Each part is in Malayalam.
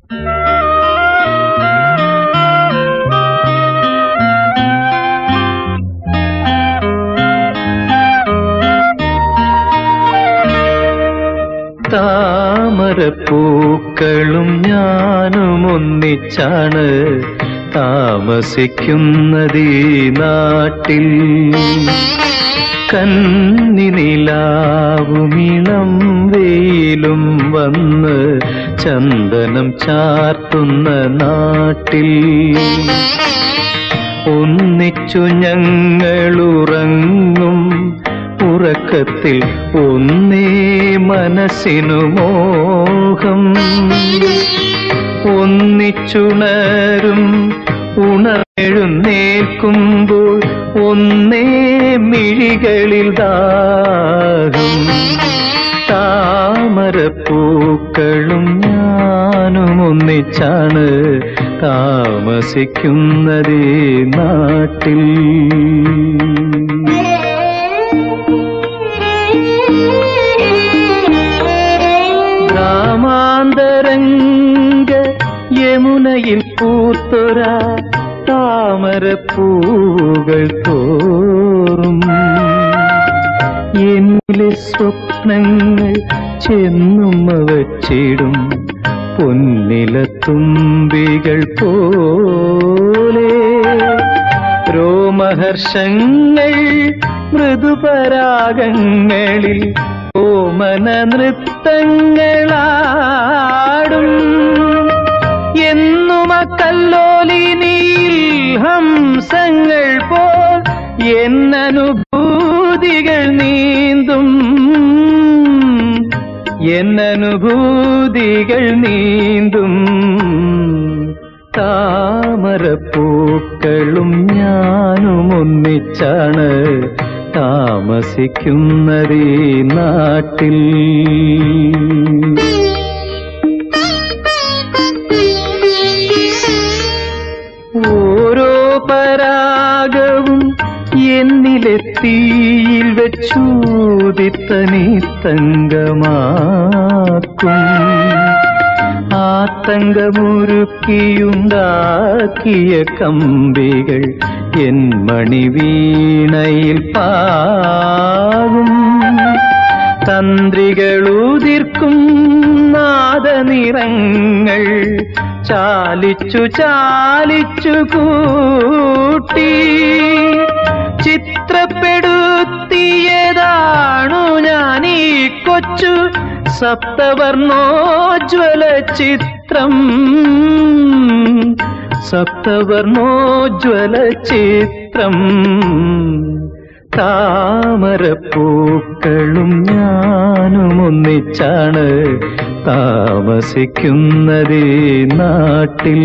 താമരപ്പൂക്കളും ഞാനും ഒന്നിച്ചാണ് താമസിക്കുന്നതീ നാട്ടിൽ കന്നിനിലാവുമിളം വെയിലും വന്ന് ചന്ദനം ചാർത്തുന്ന നാട്ടിൽ ഒന്നിച്ചു ഞങ്ങളുറങ്ങും ഉറക്കത്തിൽ ഒന്നേ മനസ്സിനു മോഹം ഒന്നിച്ചുണരും ഉണർന്നെഴുന്നേൽക്കുമ്പോൾ ഒന്നേ മിഴികളിൽ ദാഹം താമരപ്പൂക്കളും ഞാനും ഒന്നിച്ചാണ് താമസിക്കുന്നതേ നാട്ടിൽ ഗ്രാമാന്തരംഗ യമുനയിൽ പൂത്തൊര താമരപ്പൂകൾ തോറും എന്നിലെ സ്വപ്നങ്ങൾ ചെന്നും വച്ചിടും പൊന്നില തുമ്പികൾ പോലെ രോമഹർഷങ്ങൾ മൃദുപരാഗങ്ങളിൽ ഓമന നൃത്തങ്ങളാടും എന്നും കല്ലോലിനിയിൽ ഹംസങ്ങൾ പോൽ എന്നനുഭൂതികൾ നീന്തും എന്നനുഭൂതികൾ നീന്തും താമരപ്പൂക്കളും ഞാനും ഒന്നിച്ചാണ് താമസിക്കുന്നതീ നാട്ടിൽ ഓരോ പരാഗവും എന്നിലെ തീയിൽ വെച്ചൂതിത്തനി തങ്കമാക്കും ആ തങ്കമുരുക്കിയുണ്ടാക്കിയ കമ്പികൾ എൻ മണിവീണയിൽ പാകും തന്ത്രികളുതിർക്കും നാദനിറങ്ങൾ ചാലിച്ചു ചാലിച്ചു കൂട്ടി ചിത്രപ്പെടുത്തിയതാണു ഞാൻ ഈ കൊച്ചു സപ്തവർണോജ്വല ചിത്രം സപ്തവർണോജ്വല ചിത്രം താമരപ്പൂക്കളും ഞാനും ഒന്നിച്ചാണ് താമസിക്കുന്നതേ നാട്ടിൽ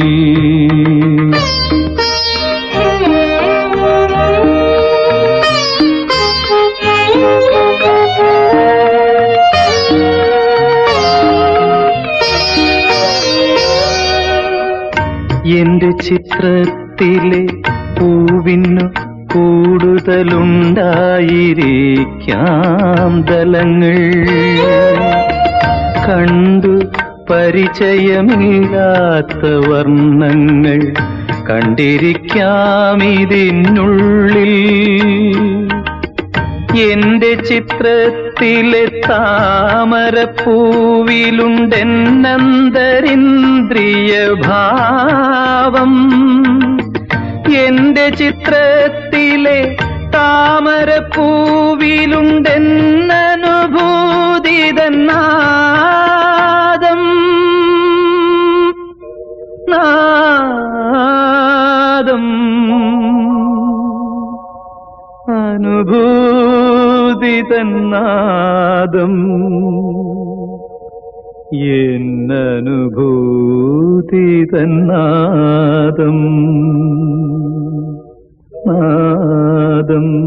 എന്റെ ചിത്രത്തിലെ പൂവിനു കൂടുതലുണ്ടായിരിക്കാം ദലങ്ങൾ കണ്ടു പരിചയമില്ലാത്ത വർണ്ണങ്ങൾ കണ്ടിരിക്കാം ഇതിനുള്ളിൽ എന്റെ ചിത്രത്തിലെ താമരപ്പൂവിലുണ്ടെന്നന്തരിന്ദ്രിയ ഭാവം എന്റെ ചിത്രത്തിലെ താമരപ്പൂവിലുണ്ടെന്നനുഭൂതിതന്നാദം നാദം അനുഭൂതിതന്നാദം എന്നനുഭൂതിതന്നാദം നാദം